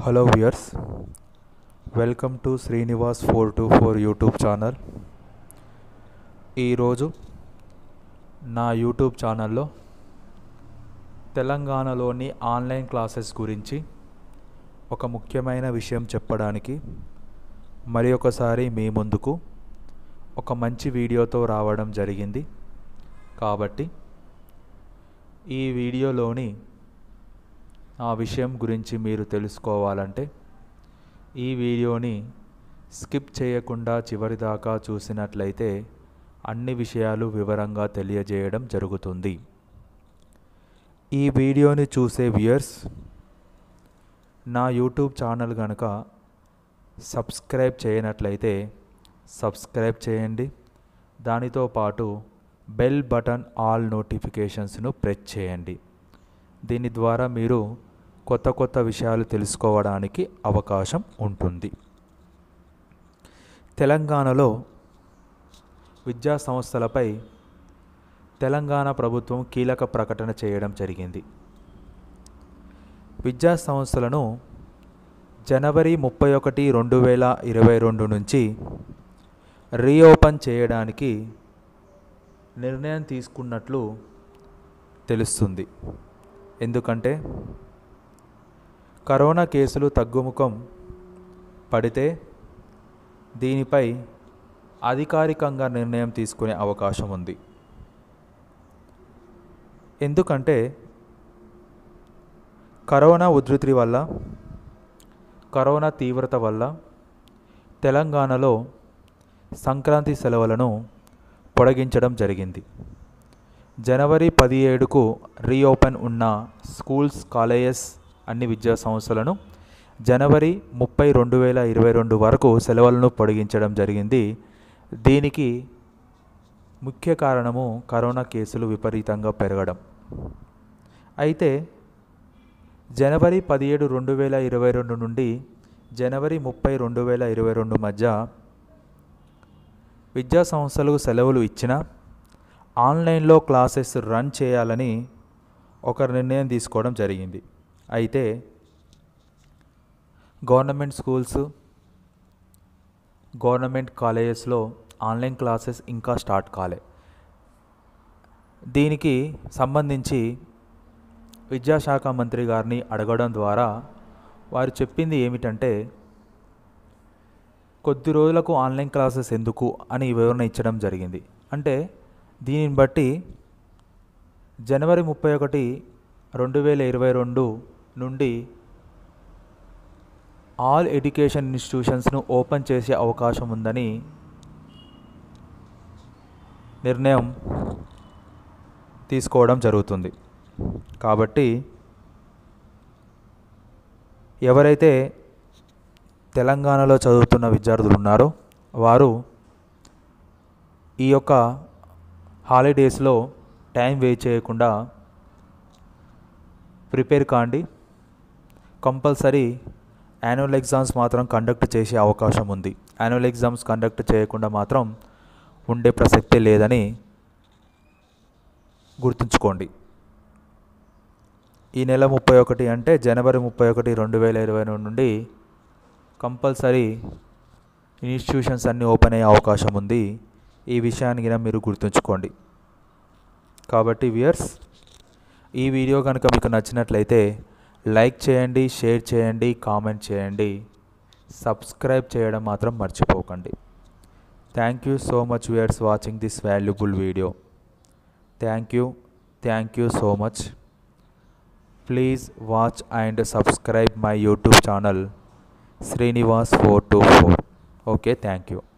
hello viewers welcome to Srinivas four two four YouTube channel ఈరోజు నా YouTube ఛానల్లో తెలంగాణలోని ఆన్లైన్ క్లాసెస్ గురించి ఒక ముఖ్యమైన విషయం చెప్పడానికి మరి ఒకసారి మీ ముందుకు ఒక మంచి వీడియోతో రావడం జరిగింది కాబట్టి ఈ వీడియోలోని ఆ విషయం గురించి మీరు తెలుసుకోవాలంటే ఈ వీడియోని స్కిప్ చేయకుండా చివరిదాకా చూసినట్లయితే అన్ని విషయాలు వివరంగా తెలియజేయడం జరుగుతుంది ఈ వీడియోని చూసే వ్యూయర్స్ నా యూట్యూబ్ ఛానల్ కనుక సబ్స్క్రైబ్ చేయనట్లయితే సబ్స్క్రైబ్ చేయండి దానితో పాటు బెల్ బటన్ ఆల్ నోటిఫికేషన్స్ను ప్రెస్ చేయండి దీని ద్వారా మీరు కొత్త కొత్త విషయాలు తెలుసుకోవడానికి అవకాశం ఉంటుంది తెలంగాణలో విద్యా సంస్థలపై తెలంగాణ ప్రభుత్వం కీలక ప్రకటన చేయడం జరిగింది విద్యా సంస్థలను జనవరి ముప్పై ఒకటి రెండు వేల ఇరవై రెండు నుంచి రీఓపెన్ చేయడానికి నిర్ణయం తీసుకున్నట్లు తెలుస్తుంది ఎందుకంటే కరోనా కేసులు తగ్గుముఖం పడితే దీనిపై అధికారికంగా నిర్ణయం తీసుకునే అవకాశం ఉంది ఎందుకంటే కరోనా ఉధృతి వల్ల కరోనా తీవ్రత వల్ల తెలంగాణలో సంక్రాంతి సెలవులను పొడిగించడం జరిగింది జనవరి పదిహేడుకు రీఓపెన్ ఉన్న స్కూల్స్ కాలేజెస్ అన్ని విద్యా సంస్థలను జనవరి ముప్పై రెండు వేల ఇరవై రెండు వరకు సెలవులను పొడిగించడం జరిగింది దీనికి ముఖ్య కారణము కరోనా కేసులు విపరీతంగా పెరగడం అయితే జనవరి పదిహేడు రెండు వేల ఇరవై రెండు నుండి జనవరి ముప్పై రెండు వేల ఇరవై రెండు మధ్య విద్యా సంస్థలకు సెలవులు ఇచ్చినా ఆన్లైన్లో క్లాసెస్ రన్ చేయాలని ఒక నిర్ణయం తీసుకోవడం జరిగింది అయితే గవర్నమెంట్ స్కూల్స్ గవర్నమెంట్ కాలేజెస్లో ఆన్లైన్ క్లాసెస్ ఇంకా స్టార్ట్ కాలే దీనికి సంబంధించి విద్యాశాఖ మంత్రి గారిని అడగడం ద్వారా వారు చెప్పింది ఏమిటంటే కొద్ది రోజులకు ఆన్లైన్ క్లాసెస్ ఎందుకు అని వివరణ ఇచ్చడం జరిగింది అంటే దీనిని బట్టి జనవరి ముప్పై ఒకటి రెండు వేల ఇరవై రెండు నుండి ఆల్ ఎడ్యుకేషన్ ఇన్స్టిట్యూషన్స్ను ఓపెన్ చేసే అవకాశం ఉందని నిర్ణయం తీసుకోవడం జరుగుతుంది కాబట్టి ఎవరైతే తెలంగాణలో చదువుతున్న విద్యార్థులు ఉన్నారో వారు ఈ యొక్క హాలిడేస్లో టైం వేస్ట్ చేయకుండా ప్రిపేర్ కాండి కంపల్సరీ యాన్యువల్ ఎగ్జామ్స్ మాత్రం కండక్ట్ చేసే అవకాశం ఉంది యాన్యువల్ ఎగ్జామ్స్ కండక్ట్ చేయకుండా మాత్రం ఉండే ప్రసక్తే లేదని గుర్తుంచుకోండి ఈ నెల ముప్పై ఒకటి అంటే జనవరి ముప్పై ఒకటి రెండు వేల ఇరవై రెండు నుండి కంపల్సరీ ఇన్స్టిట్యూషన్స్ అన్నీ ఓపెన్ అయ్యే అవకాశం ఉంది ఈ విషయాన్ని గిన మీరు గుర్తుంచుకోండి కాబట్టి వియర్స్ ఈ వీడియో కనుక మీకు నచ్చినట్లయితే లైక్ చేయండి షేర్ చేయండి కామెంట్ చేయండి సబ్స్క్రైబ్ చేయడం మాత్రం మర్చిపోకండి thank you so much viewers watching this valuable video thank you thank you so much please watch and subscribe my YouTube channel Srinivas four two four okay thank you